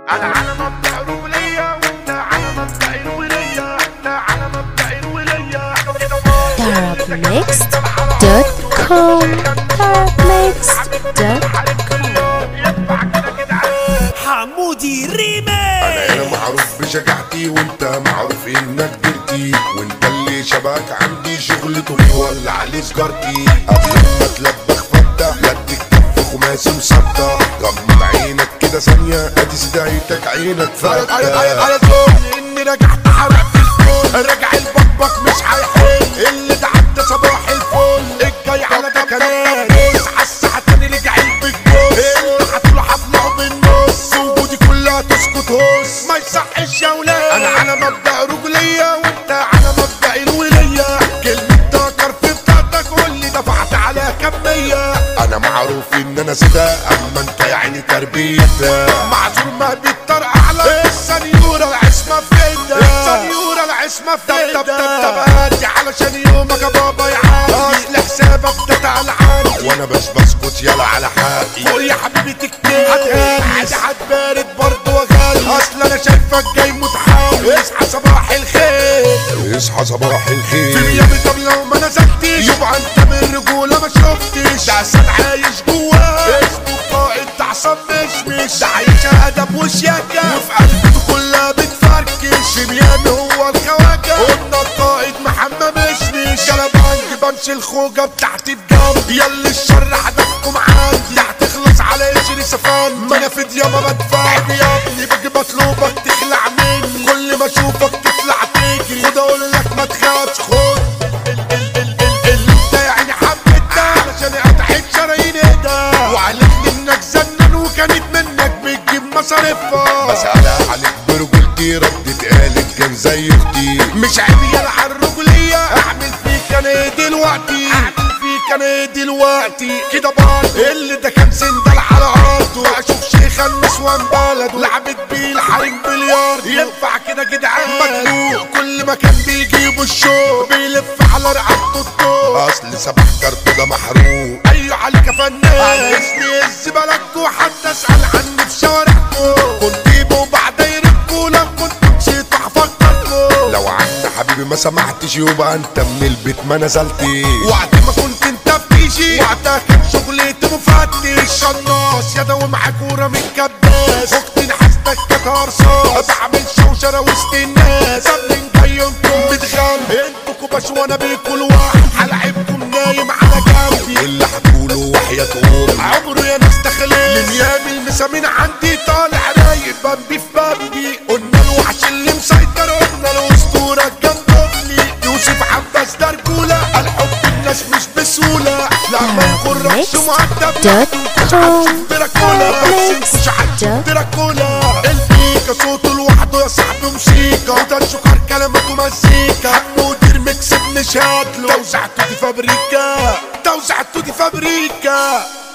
انا على مبدأ رجولية وانت على مبدأ الولية انت على مبدأ الولية Darabmixed.com Darabmixed.com ينفع كده كده عادي. حمودي انا ريمي هنا معروف بشجاعتي وانت معروف انك درتي وانت اللي شبهك عندي شغلته بيولع عليه سجارتي قبل ما تلبخ فتة لدك كف خماسي مسطة غمض عينك كده ثانية ادي سدايتك عينك على على فتة على زوجي اني رجعت حرق في الكون راجع البكبك مش هيحل اللي ده عدى صباح الفل الجاي على ده كلام بص على الساعة تاني رجع البيج بوس انت هتروح حفلة بالنص وجودي كلها تسكت هوس ما يصحش يا ولاد انا على مبدأ رجولية وانت على مبدأ الولية كلمة دكر في بتاعتك واللي دفعت عليها كمية انا معروف ان انا سدى اما انت يا عيني تربيتك معذور ما بيطرق على السنيورة العصمة في ايدك السنيورة العصمة في ايدك طب طب طب هادي علشان يومك يا بابا يعدي اصل حسابك ده تعالى عندي وانا بس بسكت يلا على حقي فوق يا حبيبي تكتير هتهاني عادي هتبارد برضه وغالي اصل انا شايفك جاي متحول اصحى صباح الخير اصحى صباح في الخير غيابي طب لو ما نزلتش يبقى انت من رجولة ما شفتش ده اسد عايش جواه اسمه قائد ده عصام مشمش ده عايش ادب وشياكة وفي قلبته كلها بتفركش شميان هو الخواجة قلنا القائد محمد مشمش جلبانج بمشي الخوجة بتاعتي بجنب يلا الشر هدفكم عندي هتخلص على قشري سفان ما انا في ديابة بدفع يا ابني باجي بطلبك تخلع مني كل ما اشوفك تطلع تجري خد اقول لك ما تخافش خد ال- ال- ال- ال- اللي انت يا عيني حبيتها علشان قطعت شرايين ايدها وعلمني انك زنان وكانت منك بتجيب مصاريفها بس على عليك برجولتي ردت قالت كان زي اختي مش عيب يلا على الرجولية اعمل فيك انا ايه دلوقتي اعمل فيك انا ايه دلوقتي كده برضه اللي ده كان سندل على ارضه اشوف شيخ النسوان بلده لعبت بيه الحريم بليار ينفع كده جدعان مجنون كل ما كان بيجيبوا الشو بيلف على رقبته الطوب اصل سبح كارت ده محروق ايوه عليك يا فنان اسمي الزبالك وحتى اسال عني في شوارعكم كنت جيبوا بعد يركوا لو كنت مشيت هفكركم لو عنا حبيبي ما سمحتش يبقى انت من البيت ما نزلتي وقت ما كنت انت بتيجي وقتها كان شغلتي مفتش قناص يا ده معاك كوره من كباس اختي نحستك كانت هرصاص بعمل شوشره وسط الناس قبل جاي انتم بتغم انتوا كوباش وانا بيكل واحد هلعبكم نايم على جنبي واللي هتقوله وحياة امي عمره يا ناس تخلي لميام المسامين عندي طالع رايق بمبي في بمبي قلنا الوحش اللي مسيطر قلنا الاسطوره الجندوفلي يوسف عباس ده رجوله الحب الناس مش بسهوله لا ما يخرجش مؤدب Darabmixed.com دراكولا بس مش عارف دراكولا البيكا صوته لوحده يا صاحبي موسيقى وده الشكر كلماته مزيكا مدير ميكس ابن شكله توزعته دي فابريكا توزعته دي فابريكا